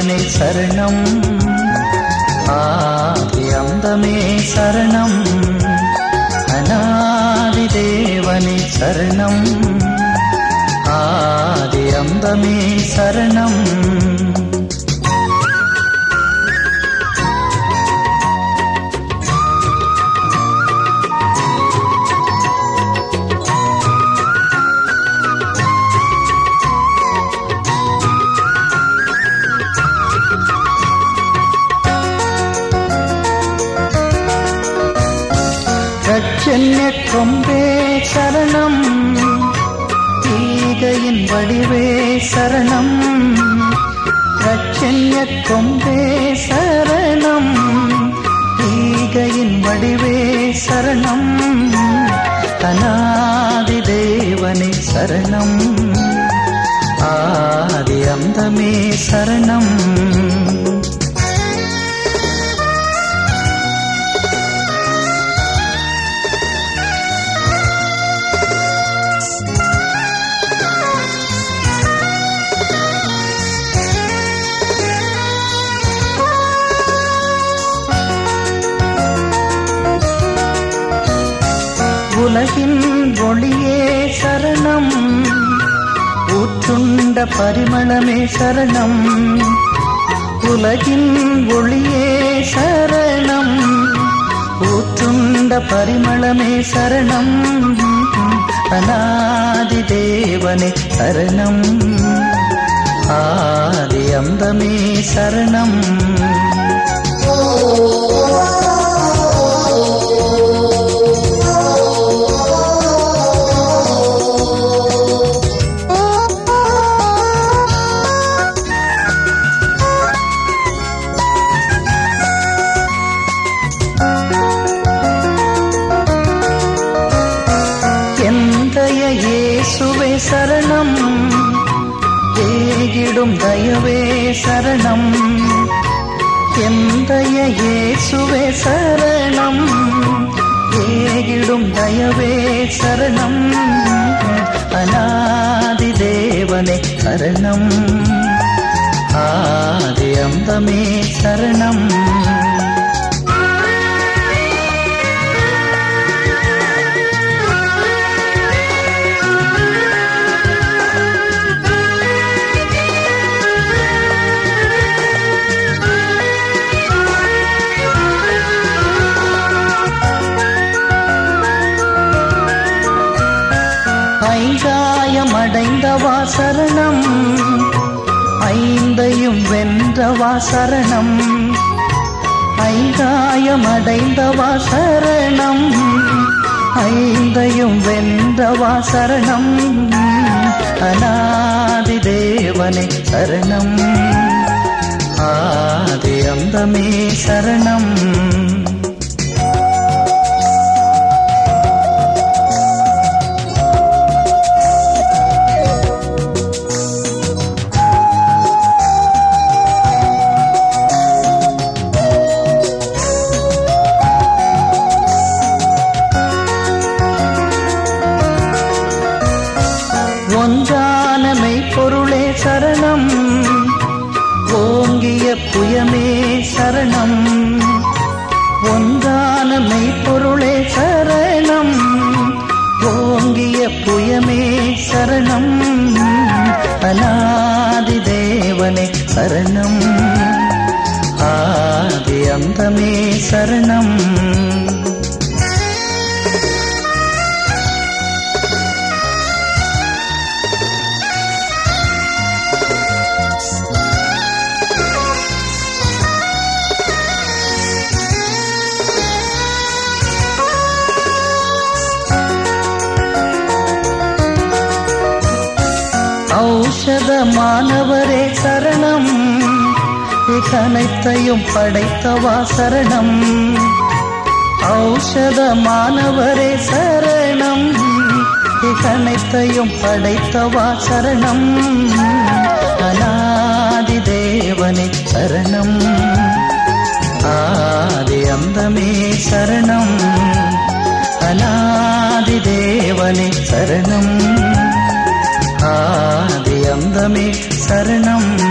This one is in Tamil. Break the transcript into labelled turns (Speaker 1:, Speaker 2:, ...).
Speaker 1: தேவனே சரணம் ஆதி அந்தமே சரணம் அநாதி தேவனே சரணம் ஆதி அந்தமே சரணம் ரட்சண்ய கொம்பே சரணம் ஈகையின் வடிவே சரணம் ரட்சண்ய கொம்பே சரணம் ஈகையின் வடிவே சரணம் அநாதி தேவனே சரணம் ஆதி அந்தமே சரணம் உலகின் ஒளியே சரணம் ஊற்றுண்ட பரிமளமே சரணம் உலகின் ஒளியே சரணம் ஊற்றுண்ட பரிமளமே சரணம் அநாதி தேவனே சரணம் ஆதி அந்தமே சரணம் எந்தைய இயேசுவே சரணம் ஏகிடும் தயவே சரணம் எந்தைய இயேசுவே சரணம் ஏகிடும் தயவே சரணம் அநாதி தேவனே சரணம் ஆதி அந்தமே சரணம் ஐந்தாயம் அடைந்தவா சரணம் ஐந்தையும் வென்றவா சரணம் ஐந்தாயம் அடைந்தவா சரணம் ஐந்தையும் வென்றவா சரணம் அநாதி தேவனே சரணம் ஆதி அந்தமே சரணம் ஒன்றான மெய்ப்பொருளே சரணம் ஓங்கிய புயமே சரணம் ஒன்றான மெய்ப்பொருளே சரணம் ஓங்கிய புயமே சரணம் அநாதி தேவனே சரணம் ஆதி அந்தமே சரணம் ஔஷதமானவரே சரணம் இகனைத்தையும் படைத்தவா சரணம் ஔஷதமானவரே சரணம் இகனைத்தையும் படைத்தவா சரணம் அநாதி தேவனே சரணம் ஆதி அந்தமே சரணம் அநாதி தேவனே சரணம் ஆதி அந்தமே சரணம்